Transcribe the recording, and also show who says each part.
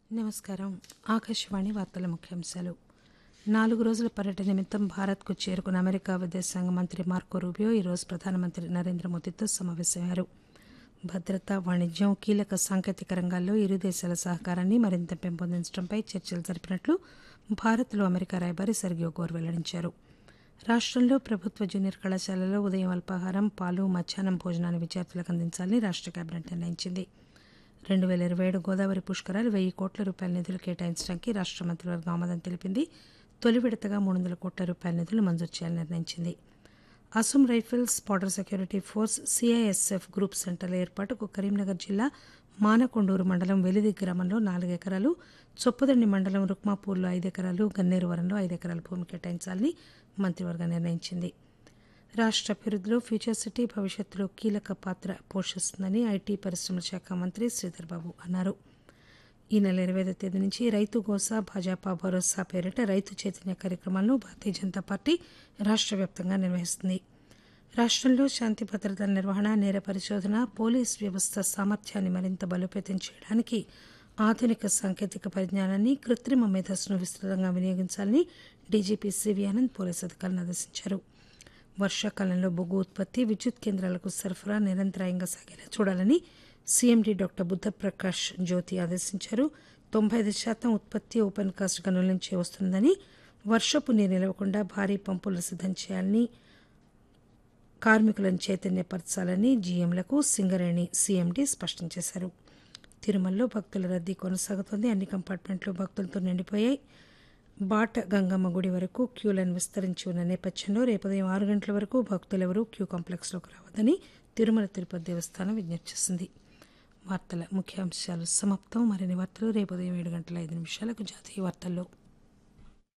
Speaker 1: నమస్కారం ఆకాశవాణి వార్తల ముఖ్యాంశాలు నాలుగు రోజుల పర్యటన నిమిత్తం భారత్కు చేరుకున్న అమెరికా విదేశాంగ మంత్రి మార్కో రూబియో ఈరోజు ప్రధానమంత్రి నరేంద్ర మోదీతో సమావేశమయ్యారు భద్రత వాణిజ్యం కీలక సాంకేతిక రంగాల్లో ఇరు దేశాల సహకారాన్ని మరింత పెంపొందించడంపై చర్చలు జరిపినట్లు భారత్లో అమెరికా రాయబారి సెర్గియో గోర్ వెల్లడించారు రాష్టంలో ప్రభుత్వ జూనియర్ కళాశాలలో ఉదయం అల్పాహారం పాలు మధ్యాహ్నం భోజనాన్ని విద్యార్థులకు అందించాలని రాష్ట కేబినెట్ నిర్ణయించింది రెండు వేల ఇరవై ఏడు గోదావరి పుష్కరాలు వెయ్యి కోట్ల రూపాయల నిధులు కేటాయించడానికి రాష్ట మంత్రివర్గం ఆమోదం తెలిపింది తొలి విడతగా మూడు వందల కోట్ల రూపాయల నిధులు మంజూరు చేయాలని నిర్ణయించింది Assam rifles border security force CISF group సెంటర్ల ఏర్పాటుకు కరీంనగర్ జిల్లా మానకొండూరు మండలం వెలిది గ్రామంలో నాలుగు ఎకరాలు చొప్పదండి మండలం రుక్మాపూర్లో ఐదు ఎకరాలు గన్నేరువరంలో ఐదు ఎకరాల భూమి కేటాయించాలని మంత్రివర్గం నిర్ణయించింది రాష్ట అభివృద్ధిలో ఫ్యూచర్ సిటీ భవిష్యత్తులో కీలక పాత్ర పోషిస్తుందని ఐటీ పరిశ్రమల శాఖ మంత్రి శ్రీధర్ బాబు అన్నారు ఈ నెల ఇరవై ఐదో తేదీ నుంచి రైతు గోసా భాజపా భరోసా పేరిట రైతు చైతన్య కార్యక్రమాలను భారతీయ జనతా పార్టీ రాష్ట్ర వ్యాప్తంగా నిర్వహిస్తుంది రాష్ట్రంలో శాంతి భద్రతల నిర్వహణ నేర పరిశోధన పోలీస్ వ్యవస్థ సామర్థ్యాన్ని మరింత బలోపేతం చేయడానికి ఆధునిక సాంకేతిక పరిజ్ఞానాన్ని కృత్రిమ మేధస్సును విస్తృతంగా వినియోగించాలని డీజీపీ సివి ఆనంద్ పోలీసు అధికారులను ఆదేశించారు వర్షాకాలంలో బొగ్గు ఉత్పత్తి విద్యుత్ కేంద్రాలకు సరఫరా నిరంతరాయంగా సాగేలా చూడాలని సీఎండీ డాక్టర్ బుద్ధప్రకాష్ జ్యోతి ఆదేశించారు తొంభై ఐదు శాతం ఉత్పత్తి ఓపెన్ కాస్ట్ గనుల నుంచే వస్తుందని వర్షపు నీరు నిలవకుండా భారీ పంపులు సిద్దం చేయాలని కార్మికులను చైతన్యపరచాలని జీఎంలకు సింగరేణి సీఎండీ స్పష్టం చేశారు తిరుమలలో భక్తుల రద్దీ కొనసాగుతోంది అన్ని కంపార్ట్మెంట్లు భక్తులతో నిండిపోయాయి బాట గంగమ్మ గుడి వరకు క్యూ లైన్ విస్తరించి ఉన్న నేపథ్యంలో రేపు ఉదయం ఆరు గంటల వరకు భక్తులెవరూ క్యూ కాంప్లెక్స్లోకి రావద్దని తిరుమల తిరుపతి దేవస్థానం విజ్ఞప్తి చేసింది వార్తల ముఖ్యాంశాలు సమాప్తం మరిన్ని వార్తలు రేపు ఉదయం ఏడు గంటల ఐదు నిమిషాలకు జాతీయ వార్తల్లో